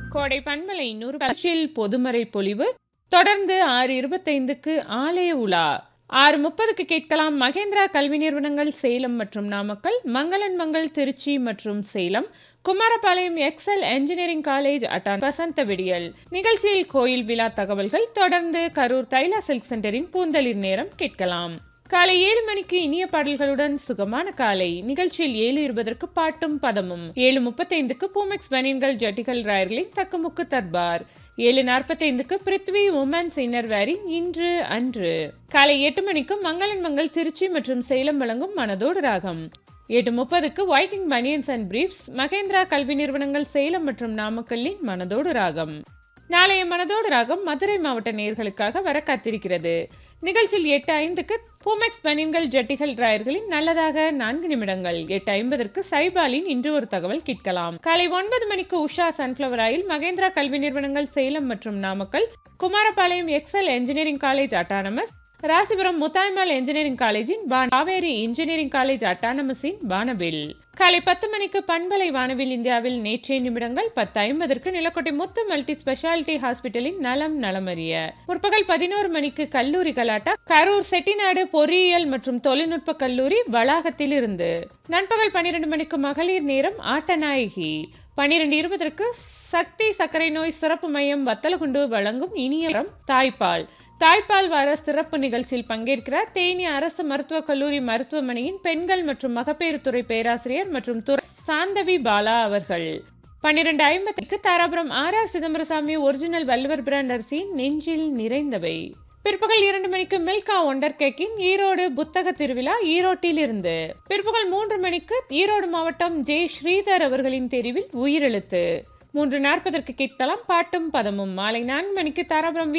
கோடை பண்பலை நூறு பட்சில் பொதுமறை பொலிவு தொடர்ந்து ஆறு இருபத்தைந்துக்கு ஆலய உலா ஆறு முப்பதுக்கு கேட்கலாம் மகேந்திரா கல்வி நிறுவனங்கள் சேலம் மற்றும் நாமக்கல் மங்களன் மங்கள் திருச்சி மற்றும் Salem Kumarapalayam Excel engineering college அட்டான் வசந்த விடியல் நிகழ்ச்சியில் கோயில் விழா தகவல்கள் தொடர்ந்து கரூர் தைலா சில்க் சென்டரின் பூந்தளிர் நேரம் கேட்கலாம் காலை ஏழு மணிக்கு இனிய பாடல்களுடன் சுகமான காலை நிகழ்ச்சியில் ஏழு இருபதற்கு பாட்டும் பதமும் ஏழு முப்பத்தைந்துக்கு பூமெக்ஸ் பனியன்கள் ஜட்டிகள் ராயர்களின் தக்குமுக்கு தர்பார் ஏழு நாற்பத்தைந்துக்கு பிருத்வி உமன்ஸ் இன்னர்வேரின் இன்று அன்று காலை எட்டு மணிக்கு மங்களன் மங்கள் திருச்சி மற்றும் சேலம் வழங்கும் மனதோடு ராகம் எட்டு முப்பதுக்கு Viking banians and briefs Mahendra கல்வி நிறுவனங்கள் சேலம் மற்றும் நாமக்கல்லின் மனதோடு ராகம் நாளைய மனதோடு ராகம் மதுரை மாவட்ட நேர்களுக்காக வர காத்திருக்கிறது நிகழ்ச்சியில் எட்டு ஐந்துக்கு பூமெக்ஸ் பனியன்கள் ஜட்டிகள் ராயர்களின் நல்லதாக நான்கு நிமிடங்கள் எட்டு ஐம்பதற்கு சைபாலின் இன்று ஒரு தகவல் கேட்கலாம் காலை ஒன்பது மணிக்கு உஷா சன்ஃப்ளவர் ஆயில் மகேந்திரா கல்வி நிறுவனங்கள் சேலம் மற்றும் Namakkal Kumarapalayam Excel engineering college autonomous Rasipuram Muthayammal engineering காலேஜின் பான் காவேரி இன்ஜினியரிங் காலேஜ் அட்டானமஸின் வானவில் காலை பத்து மணிக்கு பண்பலை வானவில் இந்தியாவில் நேற்றைய நிமிடங்கள் பத்து ஐம்பதற்கு நிலக்கோட்டை முத்து மல்டி ஸ்பெஷாலிட்டி ஹாஸ்பிட்டலின் நலம் நலமறிய முற்பகல் பதினோரு மணிக்கு கல்லூரி கலாட்டா கரூர் செட்டிநாடு பொறியியல் மற்றும் தொழில்நுட்ப கல்லூரி வளாகத்தில் இருந்து நண்பகல் பன்னிரண்டு மணிக்கு மகளிர் நேரம் ஆட்டநாயகி பன்னிரண்டு இருபதற்கு சக்தி சர்க்கரை நோய் சிறப்பு மையம் வத்தலகுண்டு வழங்கும் இனிய தாய்ப்பால் தாய்ப்பால் வார சிறப்பு நிகழ்ச்சியில் பங்கேற்கிறார் தேனி அரசு மருத்துவக் கல்லூரி மருத்துவமனையின் பெண்கள் மற்றும் மகப்பேறு துறை பேராசிரியர் மற்றும் துறை சாந்தவி பாலா அவர்கள் பன்னிரண்டு ஐம்பத்துக்கு Dharapuram R R Chidambarasamy original Valluvar brand அரிசியின் நெஞ்சில் நிறைந்தவை பிற்பகல் இரண்டு மணிக்கு மில்கா ஒண்டர் கேக்கின் ஈரோடு புத்தக திருவிழா ஈரோட்டில் இருந்து பிற்பகல் மூன்று மணிக்கு ஈரோடு மாவட்டம் ஜே ஸ்ரீதர் அவர்களின் தெரிவில் உயிரெழுத்து மூன்று நாற்பதற்கு கேட்கலாம் பாட்டும் பதமும் மாலை நான்கு மணிக்கு தாராபுரம் வி